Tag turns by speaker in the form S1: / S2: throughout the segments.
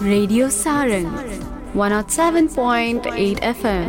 S1: Radio Sarang 107.8 FM.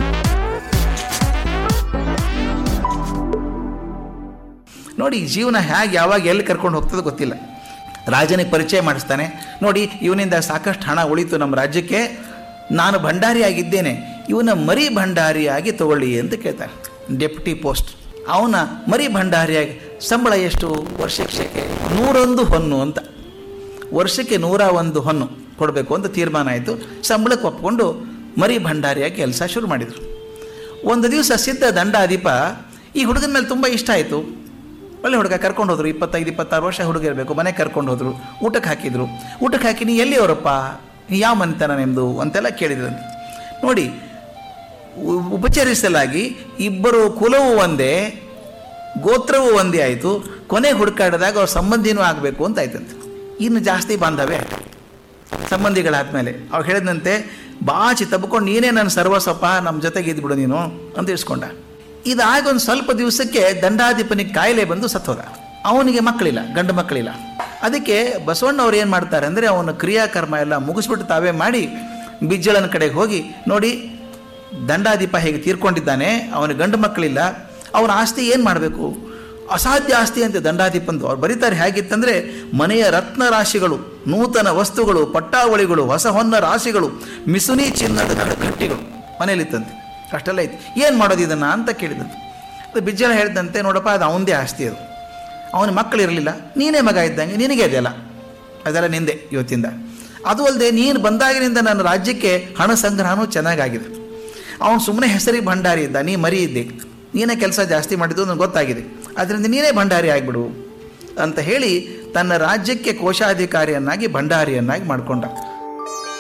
S2: ನೋಡಿ ಜೀವನ ಹೇಗೆ ಯಾವಾಗ ಎಲ್ಲಿ ಕರ್ಕೊಂಡು ಹೋಗ್ತದೆ ಗೊತ್ತಿಲ್ಲ ರಾಜನಿಗೆ ಪರಿಚಯ ಮಾಡಿಸ್ತಾನೆ ನೋಡಿ ಇವನಿಂದ ಸಾಕಷ್ಟು ಹಣ ಉಳಿತು ನಮ್ಮ ರಾಜ್ಯಕ್ಕೆ ನಾನು ಭಂಡಾರಿಯಾಗಿದ್ದೇನೆ ಇವನ ಮರಿ ಭಂಡಾರಿಯಾಗಿ ತಗೊಳ್ಳಿ ಅಂತ ಕೇಳ್ತಾನೆ ಡೆಪ್ಯುಟಿ ಪೋಸ್ಟ್ ಅವನ ಮರಿ ಭಂಡಾರಿಯಾಗಿ ಸಂಬಳ ಎಷ್ಟು ವರ್ಷಕ್ಕೆ ನೂರೊಂದು ಹೊನ್ನು ಅಂತ ವರ್ಷಕ್ಕೆ ನೂರ ಒಂದು ಹೊನ್ನು ಕೊಡಬೇಕು ಅಂತ ತೀರ್ಮಾನ ಆಯಿತು ಸಂಬಳಕ್ಕೆ ಒಪ್ಕೊಂಡು ಮರಿ ಭಂಡಾರಿಯಾಗಿ ಕೆಲಸ ಶುರು ಮಾಡಿದರು ಒಂದು ದಿವಸ ಸಿದ್ಧ ದಂಡಾಧಿಪ ಈ ಹುಡುಗನ ಮೇಲೆ ತುಂಬ ಇಷ್ಟ ಆಯಿತು ಒಳ್ಳೆ ಹುಡುಗ ಕರ್ಕೊಂಡು ಹೋದ್ರು ಇಪ್ಪತ್ತೈದು ಇಪ್ಪತ್ತಾರು ವರ್ಷ ಹುಡುಗ ಇರಬೇಕು ಮನೆಗೆ ಕರ್ಕೊಂಡು ಹೋದರು ಊಟಕ್ಕೆ ಹಾಕಿದ್ರು ಊಟಕ್ಕೆ ಹಾಕಿ ನೀ ಎಲ್ಲಿ ಅವರಪ್ಪ ಯಾವ ಮನೆತನ ನಿಮ್ಮದು ಅಂತೆಲ್ಲ ಕೇಳಿದ್ರಂತೆ ನೋಡಿ ಉ- ಉಪಚರಿಸಲಾಗಿ ಇಬ್ಬರು ಕುಲವು ಒಂದೇ ಗೋತ್ರವೂ ಒಂದೇ ಆಯಿತು ಕೊನೆಗೆ ಹುಡುಕಾಡಿದಾಗ ಅವ್ರ ಸಂಬಂಧಿನೂ ಆಗಬೇಕು ಅಂತ ಆಯ್ತಂತೆ ಇನ್ನು ಜಾಸ್ತಿ ಬಾಂಧವ್ಯ ಆಯ್ತು ಸಂಬಂಧಿಗಳಾದ್ಮೇಲೆ ಅವ್ರು ಹೇಳಿದಂತೆ ಬಾಚಿ ತಬ್ಕೊಂಡು ನೀನೇ ನನ್ನ ಸರ್ವಸ್ವಪ್ಪ ನಮ್ಮ ಜೊತೆಗೆ ಇದ್ಬಿಡು ನೀನು ಅಂತ ಇಸ್ಕೊಂಡ ಇದಾಗ ಒಂದು ಸ್ವಲ್ಪ ದಿವಸಕ್ಕೆ ದಂಡಾಧಿಪನಿಗೆ ಕಾಯಿಲೆ ಬಂದು ಸತ್ತೋದ ಅವನಿಗೆ ಮಕ್ಕಳಿಲ್ಲ ಗಂಡು ಮಕ್ಕಳಿಲ್ಲ ಅದಕ್ಕೆ ಬಸವಣ್ಣವ್ರು ಏನು ಮಾಡ್ತಾರೆ ಅಂದರೆ ಅವನ ಕ್ರಿಯಾಕರ್ಮ ಎಲ್ಲ ಮುಗಿಸ್ಬಿಟ್ಟು ತಾವೇ ಮಾಡಿ ಬಿಜ್ಜಳನ ಕಡೆಗೆ ಹೋಗಿ ನೋಡಿ ದಂಡಾಧಿಪ ಹೇಗೆ ತೀರ್ಕೊಂಡಿದ್ದಾನೆ ಅವನ ಗಂಡು ಮಕ್ಕಳಿಲ್ಲ ಅವನ ಆಸ್ತಿ ಏನು ಮಾಡಬೇಕು ಅಸಾಧ್ಯ ಆಸ್ತಿ ಅಂತ ದಂಡಾಧಿಪಂದು ಅವ್ರು ಬರೀತಾರೆ ಹೇಗಿತ್ತಂದರೆ ಮನೆಯ ರತ್ನ ರಾಶಿಗಳು ನೂತನ ವಸ್ತುಗಳು ಪಟ್ಟಾವಳಿಗಳು ಹೊಸ ಹೊನ್ನ ರಾಶಿಗಳು ಮಿಸುನಿ ಚಿನ್ನದ ಗಟ್ಟಿಗಳು ಮನೇಲಿತ್ತಂತೆ ಅಷ್ಟೆಲ್ಲ ಇತ್ತು ಏನು ಮಾಡೋದು ಇದನ್ನು ಅಂತ ಕೇಳಿದಂತೆ ಅದು ಬಿಜ್ಜಳ ಹೇಳಿದಂತೆ ನೋಡಪ್ಪ ಅದು ಅವನದೇ ಆಸ್ತಿ ಅದು ಅವನ ಮಕ್ಕಳಿರಲಿಲ್ಲ ನೀನೇ ಮಗ ಇದ್ದಂಗೆ ನಿನಗೆ ಅದೆಲ್ಲ ಅದೆಲ್ಲ ನಿಂದೆ ಇವತ್ತಿಂದ ಅದು ಅಲ್ಲದೆ ನೀನು ಬಂದಾಗಿನಿಂದ ನನ್ನ ರಾಜ್ಯಕ್ಕೆ ಹಣ ಸಂಗ್ರಹನೂ ಚೆನ್ನಾಗಾಗಿದೆ ಅವನು ಸುಮ್ಮನೆ ಹೆಸರಿಗೆ ಭಂಡಾರಿ ಇದ್ದ ನೀ ಮರಿ ಇದ್ದೆ ನೀನೇ ಕೆಲಸ ಜಾಸ್ತಿ ಮಾಡಿದ್ದು ನನಗೆ ಗೊತ್ತಾಗಿದೆ ಅದರಿಂದ ನೀನೇ ಭಂಡಾರಿ ಆಗಿಬಿಡು ಅಂತ ಹೇಳಿ ತನ್ನ ರಾಜ್ಯಕ್ಕೆ ಕೋಶಾಧಿಕಾರಿಯನ್ನಾಗಿ ಭಂಡಾರಿಯನ್ನಾಗಿ ಮಾಡಿಕೊಂಡ